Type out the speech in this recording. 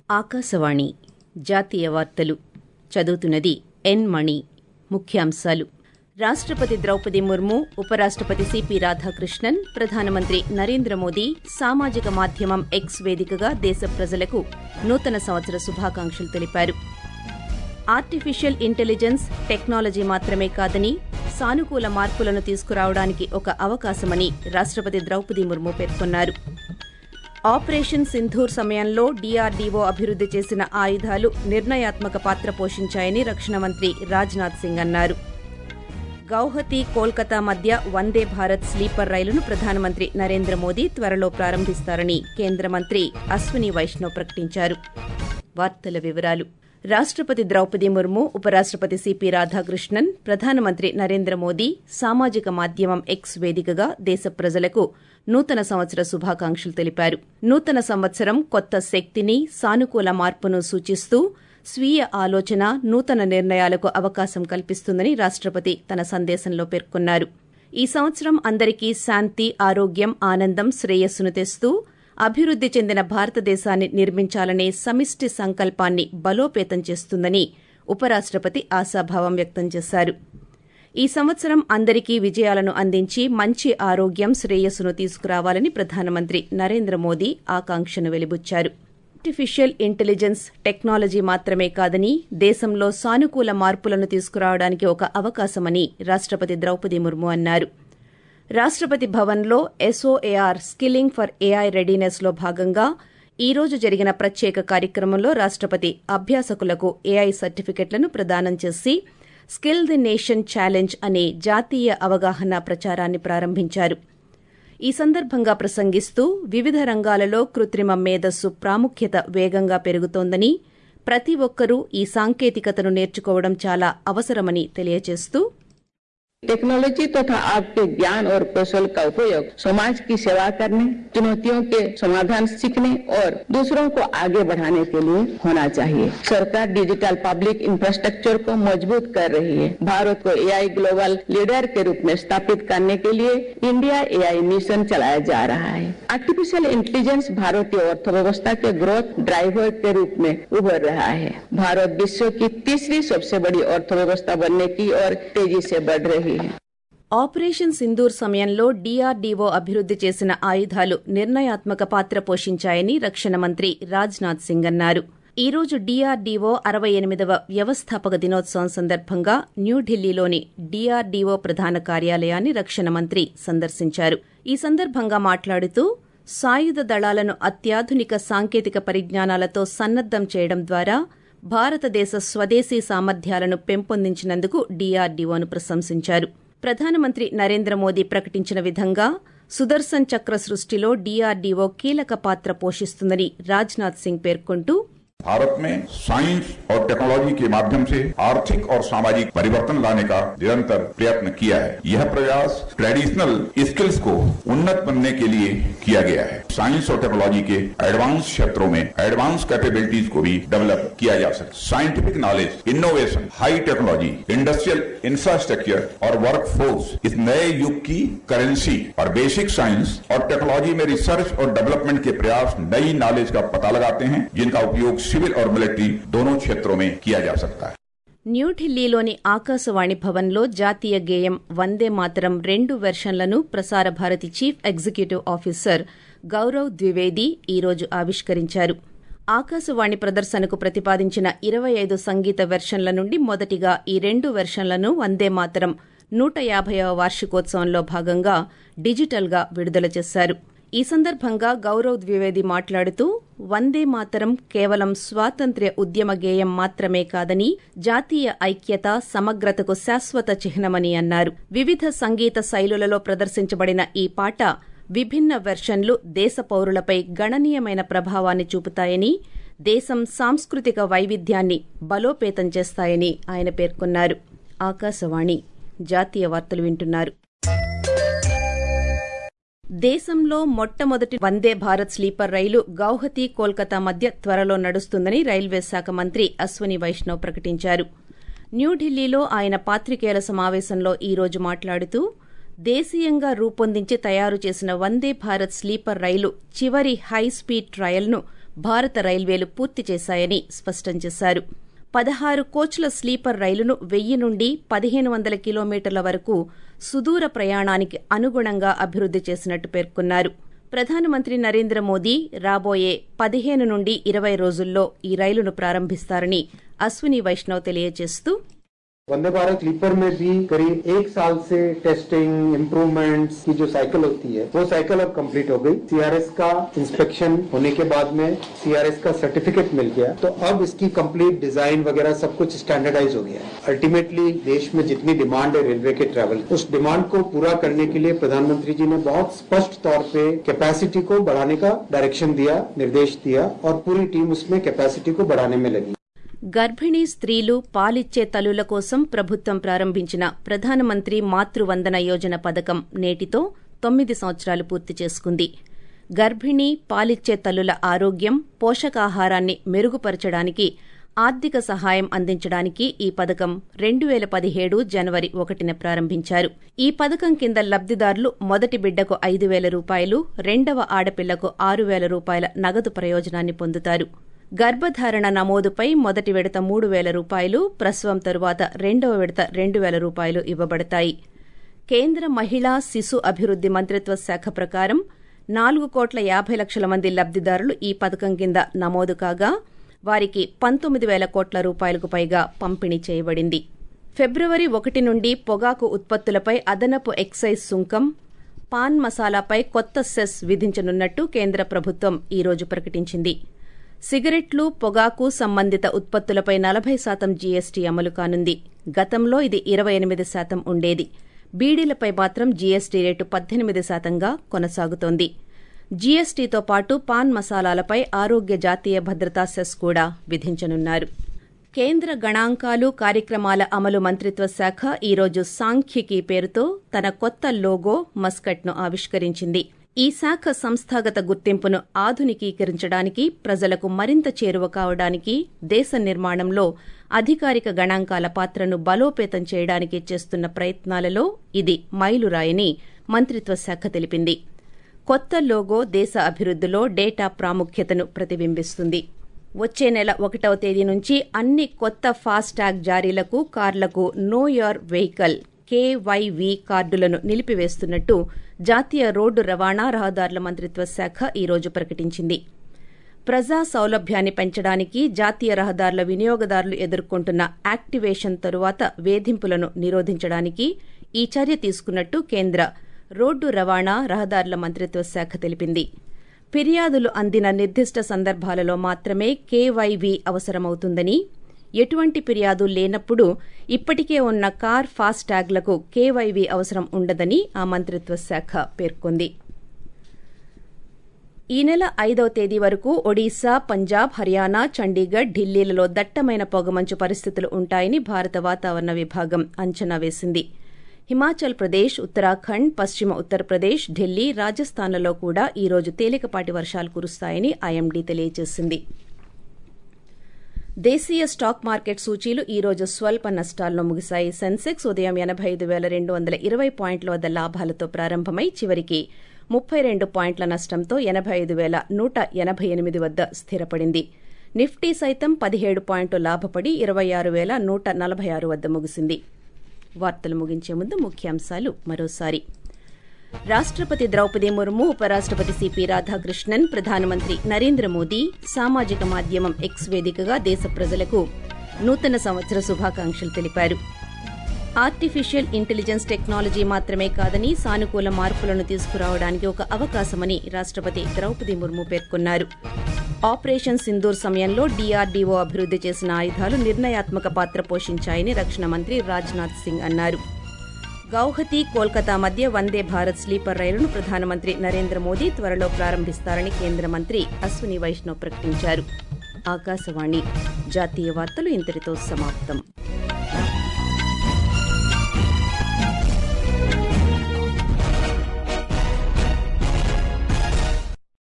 ఆకాశవాణి జాతీయ వార్తలు చదువుతున్నది ఎన్ మణి ముఖ్యాంశాలు రాష్టపతి ద్రౌపది ముర్ము ఉపరాష్టపతి సిపి రాధాకృష్ణన్ ప్రధానమంత్రి నరేంద్ర మోదీ సామాజిక మాధ్యమం ఎక్స్ వేదికగా దేశ ప్రజలకు నూతన సంవత్సర శుభాకాంక్షలు తెలిపారు ఆర్టిఫిషియల్ ఇంటెలిజెన్స్ టెక్నాలజీ మాత్రమే కాదని సానుకూల మార్పులను తీసుకురావడానికి ఒక అవకాశమని రాష్టపతి ద్రౌపది ముర్ము పేర్కొన్నారు ఆపరేషన్ సింధూర్ సమయంలో డీఆర్డీఓ అభివృద్ది చేసిన ఆయుధాలు నిర్ణయాత్మక పాత్ర పోషించాయని రక్షణ మంత్రి రాజ్నాథ్ సింగ్ అన్నారు గౌహతి కోల్కతా మధ్య వందే భారత్ స్లీపర్ రైలును ప్రధానమంత్రి నరేంద్ర మోదీ త్వరలో ప్రారంభిస్తారని కేంద్ర మంత్రి అశ్విని వైష్ణవ్ ప్రకటించారు వార్తల వివరాలు రాష్టపతి ద్రౌపది ముర్ము ఉపరాష్టపతి సిపి రాధాకృష్ణన్ ప్రధానమంత్రి నరేంద్ర మోదీ సామాజిక మాధ్యమం ఎక్స్ వేదికగా దేశ ప్రజలకు నూతన సంవత్సర శుభాకాంక్షలు తెలిపారు నూతన సంవత్సరం కొత్త శక్తిని సానుకూల మార్పును సూచిస్తూ స్వీయ ఆలోచన నూతన నిర్ణయాలకు అవకాశం కల్పిస్తుందని రాష్టపతి తన సందేశంలో పేర్కొన్నారు ఈ సంవత్సరం అందరికీ శాంతి ఆరోగ్యం ఆనందం శ్రేయస్సును తెస్తూ అభివృద్ది చెందిన భారతదేశాన్ని నిర్మించాలనే సమిష్టి సంకల్పాన్ని బలోపేతం చేస్తుందని ఉపరాష్టపతి ఆశాభావం వ్యక్తం చేశారు ఈ సంవత్సరం అందరికీ విజయాలను అందించి మంచి ఆరోగ్యం శ్రేయస్సును తీసుకురావాలని ప్రధానమంత్రి నరేంద్ర మోదీ ఆకాంక్షను వెలిబుచ్చారు ఆర్టిఫిషియల్ ఇంటెలిజెన్స్ టెక్నాలజీ మాత్రమే కాదని దేశంలో సానుకూల మార్పులను తీసుకురావడానికి ఒక అవకాశమని రాష్టపతి ద్రౌపది ముర్ము అన్నారు రాష్టపతి భవన్లో SOAR skilling for AI readiness లో భాగంగా ఈ రోజు జరిగిన ప్రత్యేక కార్యక్రమంలో రాష్టపతి అభ్యాసకులకు ఏఐ సర్టిఫికెట్లను ప్రదానం చేసి స్కిల్ ది నేషన్ ఛాలెంజ్ అనే జాతీయ అవగాహన ప్రచారాన్ని ప్రారంభించారు ఈ సందర్భంగా ప్రసంగిస్తూ వివిధ రంగాలలో కృత్రిమ మేధస్సు ప్రాముఖ్యత వేగంగా పెరుగుతోందని ప్రతి ఒక్కరూ ఈ సాంకేతికతను నేర్చుకోవడం చాలా అవసరమని తెలియజేస్తూ टेक्नोलॉजी तथा आपके ज्ञान और कौशल का उपयोग समाज की सेवा करने चुनौतियों के समाधान सीखने और दूसरों को आगे बढ़ाने के लिए होना चाहिए सरकार डिजिटल पब्लिक इंफ्रास्ट्रक्चर को मजबूत कर रही है भारत को एआई ग्लोबल लीडर के रूप में स्थापित करने के लिए इंडिया एआई मिशन चलाया जा रहा है आर्टिफिशियल इंटेलिजेंस भारतीय अर्थव्यवस्था के ग्रोथ ड्राइवर के रूप में उभर रहा है भारत विश्व की तीसरी सबसे बड़ी अर्थव्यवस्था बनने की ओर तेजी से बढ़ रही है ఆపరేషన్ సింధూర్ సమయంలో డీఆర్డీఓ అభివృద్ది చేసిన ఆయుధాలు నిర్ణయాత్మక పాత్ర పోషించాయని రక్షణ మంత్రి రాజ్నాథ్ సింగ్ అన్నారు ఈ రోజు డీఆర్డీఓ అరవై ఎనిమిదవ వ్యవస్థాపక దినోత్సవం సందర్భంగా న్యూఢిల్లీలోని డీఆర్డీఓ ప్రధాన కార్యాలయాన్ని రక్షణ మంత్రి సందర్శించారు ఈ సందర్భంగా మాట్లాడుతూ సాయుధ దళాలను అత్యాధునిక సాంకేతిక పరిజ్ఞానాలతో సన్నద్దం చేయడం ద్వారా భారతదేశ స్వదేశీ సామర్థ్యాలను పెంపొందించినందుకు డీఆర్డీఓను ప్రశంసించారు ప్రధానమంత్రి నరేంద్ర మోదీ ప్రకటించిన విధంగా సుదర్శన్ చక్ర సృష్టిలో డీఆర్డీఓ కీలక పాత్ర పోషిస్తుందని రాజ్నాథ్ సింగ్ పేర్కొంటూ भारत में साइंस और टेक्नोलॉजी के माध्यम से आर्थिक और सामाजिक परिवर्तन लाने का निरंतर प्रयत्न किया है यह प्रयास ट्रेडिशनल स्किल्स को उन्नत बनने के लिए किया गया है साइंस और टेक्नोलॉजी के एडवांस क्षेत्रों में एडवांस कैपेबिलिटीज को भी डेवलप किया जा सकता है scientific knowledge innovation high technology industrial infrastructure और वर्क फोर्स इस नए युग की करेंसी और बेसिक साइंस और टेक्नोलॉजी में रिसर्च और डेवलपमेंट के प्रयास नई नॉलेज का पता लगाते हैं जिनका उपयोग सिविल और मिलिट्री दोनों क्षेत्रों में किया जा सकता है న్యూఢిల్లీలోని ఆకాశవాణి భవన్లో జాతీయ గేయం వందే మాతరం రెండు వెర్షన్లను Prasar Bharati chief executive officer Gaurav Dwivedi ఈ రోజు ఆవిష్కరించారు ఆకాశవాణి ప్రదర్శనకు ప్రతిపాదించిన ఇరవై ఐదు సంగీత వెర్షన్ల నుండి మొదటిగా ఈ రెండు వెర్షన్లను వందే మాతరం నూట యాభైవ వార్షికోత్సవంలో భాగంగా డిజిటల్గా విడుదల చేశారు ఈ సందర్భంగా గౌరవ్ ద్వివేది మాట్లాడుతూ వందే మాతరం కేవలం స్వాతంత్ర్య ఉద్యమ గేయం మాత్రమే కాదని జాతీయ ఐక్యత సమగ్రతకు శాశ్వత చిహ్నమని అన్నారు వివిధ సంగీత శైలులలో ప్రదర్శించబడిన ఈ పాట విభిన్న వెర్షన్లు దేశ పౌరులపై గణనీయమైన ప్రభావాన్ని చూపుతాయని దేశం సాంస్కృతిక వైవిధ్యాన్ని బలోపేతం చేస్తాయని ఆయన పేర్కొన్నారు ఆకాశవాణి జాతీయ వార్తలు వింటున్నారు దేశంలో మొట్టమొదటి వందే భారత్ స్లీపర్ రైలు గౌహతి కోల్కతా మధ్య త్వరలో నడుస్తుందని రైల్వే శాఖ మంత్రి అశ్వని వైష్ణవ్ ప్రకటించారు న్యూఢిల్లీలో ఆయన పాత్రికేయుల సమావేశంలో ఈ రోజు మాట్లాడుతూ దేశీయంగా రూపొందించి తయారు చేసిన వందే భారత్ స్లీపర్ రైలు చివరి హై స్పీడ్ ట్రయల్ను భారత రైల్వేలు పూర్తి చేశాయని స్పష్టం చేశారు పదహారు కోచ్ల స్లీపర్ రైలును వెయ్యి నుండి పదిహేను వందల కిలోమీటర్ల వరకు సుదూర ప్రయాణానికి అనుగుణంగా అభివృద్ది చేసినట్టు పేర్కొన్నారు ప్రధానమంత్రి నరేంద్ర మోదీ రాబోయే పదిహేను నుండి ఇరవై రోజుల్లో ఈ రైలును ప్రారంభిస్తారని అశ్విని వైష్ణవ్ తెలియజేస్తూ वंदे भारत स्लीपर में भी करीब एक साल से टेस्टिंग इम्प्रूवमेंट्स की जो साइकिल होती है वो साइकिल अब कंप्लीट हो गई सीआरएस का इंस्पेक्शन होने के बाद में सीआरएस का सर्टिफिकेट मिल गया तो अब इसकी कंप्लीट डिजाइन वगैरह सब कुछ स्टैंडर्डाइज हो गया है अल्टीमेटली देश में जितनी डिमांड है रेलवे के ट्रैवल उस डिमांड को पूरा करने के लिए प्रधानमंत्री जी ने बहुत स्पष्ट तौर पे कैपेसिटी को बढ़ाने का डायरेक्शन दिया निर्देश दिया और पूरी टीम उसमें कैपेसिटी को बढ़ाने में लगी గర్భిణీ స్త్రీలు పాలిచ్చే తల్లుల కోసం ప్రభుత్వం ప్రారంభించిన ప్రధానమంత్రి మాతృవందన యోజన పథకం నేటితో తొమ్మిది సంవత్సరాలు పూర్తి చేసుకుంది గర్భిణీ పాలిచ్చే తల్లుల ఆరోగ్యం పోషకాహారాన్ని మెరుగుపరచడానికి ఆర్థిక సహాయం అందించడానికి ఈ పథకం రెండు వేల పదిహేడు జనవరి ఒకటిన ప్రారంభించారు ఈ పథకం కింద లబ్దిదారులు మొదటి బిడ్డకు ఐదు వేల రూపాయలు రెండవ ఆడపిల్లకు ఆరు వేల రూపాయల నగదు ప్రయోజనాన్ని పొందుతారు గర్భధారణ నమోదుపై మొదటి విడత మూడు వేల రూపాయలు ప్రసవం తరువాత రెండవ విడత రెండు వేల రూపాయలు ఇవ్వబడతాయి కేంద్ర మహిళా శిశు అభివృద్ది మంత్రిత్వ శాఖ ప్రకారం నాలుగు కోట్ల యాభై లక్షల మంది లబ్దిదారులు ఈ పథకం కింద నమోదు కాగా వారికి పంతొమ్మిది వేల కోట్ల రూపాయలకు పైగా పంపిణీ చేయబడింది ఫిబ్రవరి ఒకటి నుండి పొగాకు ఉత్పత్తులపై అదనపు ఎక్సైజ్ సుంకం పాన్ మసాలాపై కొత్త సెస్ విధించనున్నట్టు కేంద్ర ప్రభుత్వం ఈ రోజు ప్రకటించింది సిగరెట్లు పొగాకు సంబంధిత ఉత్పత్తులపై నలభై శాతం జీఎస్టీ అమలు కానుంది గతంలో ఇది ఇరవై ఎనిమిది శాతం ఉండేది బీడీలపై మాత్రం జీఎస్టీ రేటు పద్దెనిమిది శాతంగా కొనసాగుతోంది జీఎస్టీతో పాటు పాన్ మసాలాలపై ఆరోగ్య జాతీయ భద్రతా సెస్ కూడా విధించనున్నారు కేంద్ర గణాంకాలు కార్యక్రమాల అమలు మంత్రిత్వ శాఖ ఈరోజు సాంఖ్యికి పేరుతో తన కొత్త లోగో మస్కట్ను ఆవిష్కరించింది ఈ శాఖ సంస్థాగత గుర్తింపును ఆధునికీకరించడానికి ప్రజలకు మరింత చేరువ కావడానికి దేశ నిర్మాణంలో అధికారిక గణాంకాల పాత్రను బలోపేతం చేయడానికి చేస్తున్న ప్రయత్నాలలో ఇది మైలురాయని మంత్రిత్వ శాఖ తెలిపింది కొత్త లోగో దేశ అభివృద్దిలో డేటా ప్రాముఖ్యతను ప్రతిబింబిస్తుంది వచ్చే నెల ఒకటవ తేదీ నుంచి అన్ని కొత్త ఫాస్టాగ్ జారీలకు కార్లకు నో యోర్ వెహికల్ కేవైవి కార్డులను నిలిపివేస్తున్నట్టు జాతీయ రోడ్డు రవాణా రహదారుల మంత్రిత్వ శాఖ ఈ రోజు ప్రకటించింది ప్రజా సౌలభ్యాన్ని పెంచడానికి జాతీయ రహదారుల వినియోగదారులు ఎదుర్కొంటున్న యాక్టివేషన్ తరువాత వేధింపులను నిరోధించడానికి ఈ చర్య తీసుకున్నట్టు కేంద్ర రోడ్డు రవాణా రహదారుల మంత్రిత్వ శాఖ తెలిపింది ఫిర్యాదులు అందిన నిర్దిష్ట సందర్భాలలో మాత్రమే కేవైవి అవసరమవుతుందని ఎటువంటి ఫిర్యాదు లేనప్పుడు ఇప్పటికే ఉన్న కార్ ఫాస్టాగ్లకు కేవైవి అవసరం ఉండదని ఆ మంత్రిత్వ శాఖ పేర్కొంది ఈ నెల ఐదవ తేదీ వరకు ఒడిశా పంజాబ్ హర్యానా చండీగఢ్ ఢిల్లీలలో దట్టమైన పొగమంచు పరిస్థితులు ఉంటాయని భారత వాతావరణ విభాగం అంచనా వేసింది హిమాచల్ ప్రదేశ్ ఉత్తరాఖండ్ పశ్చిమ ఉత్తరప్రదేశ్ ఢిల్లీ రాజస్థాన్లలో కూడా ఈ రోజు తేలికపాటి వర్షాలు కురుస్తాయని ఐఎండీ తెలియజేసింది దేశీయ స్టాక్ మార్కెట్ సూచీలు ఈ రోజు స్వల్ప నష్టాల్లో ముగిశాయి సెన్సెక్స్ ఉదయం ఎనబై ఐదు వేల రెండు వందల ఇరవై పాయింట్ల వద్ద లాభాలతో ప్రారంభమై చివరికి ముప్పై రెండు పాయింట్ల నష్టంతో ఎనబై ఐదు వేల నూట ఎనబై ఎనిమిది వద్ద స్థిరపడింది నిఫ్టీ సైతం పదిహేడు పాయింట్లు లాభపడి ఇరవై ఆరు వేల నూట నలభై ఆరు వద్ద ముగిసింది వార్తలు ముగించే ముందు ముఖ్యాంశాలు మరోసారి రాష్ట్రపతి ద్రౌపది ముర్ము ఉపరాష్ట్రపతి సిపి రాధాకృష్ణన్ ప్రధానమంత్రి నరేంద్ర మోదీ సామాజిక మాధ్యమం ఎక్స్ వేదికగా దేశ ప్రజలకు నూతన సంవత్సర శుభాకాంక్షలు తెలిపారు ఆర్టిఫిషియల్ ఇంటెలిజెన్స్ టెక్నాలజీ మాత్రమే కాదని సానుకూల మార్పులను తీసుకురావడానికి ఒక అవకాశమని రాష్ట్రపతి ద్రౌపది ముర్ము పేర్కొన్నారు ఆపరేషన్ సింధూర్ సమయంలో డీఆర్డీఓ అభివృద్ది చేసిన ఆయుధాలు నిర్ణయాత్మక పాత్ర పోషించాయని రక్షణ మంత్రి రాజ్నాథ్ సింగ్ అన్నారు గౌహతి కోల్కతా మధ్య వందే భారత్ స్లీపర్ రైలును ప్రధానమంత్రి నరేంద్ర మోదీ త్వరలో ప్రారంభిస్తారని కేంద్ర మంత్రి అశ్విని వైష్ణవ్ ప్రకటించారు ఆకాశవాణి జాతీయ వార్తలు ఇంతటితో సమాప్తం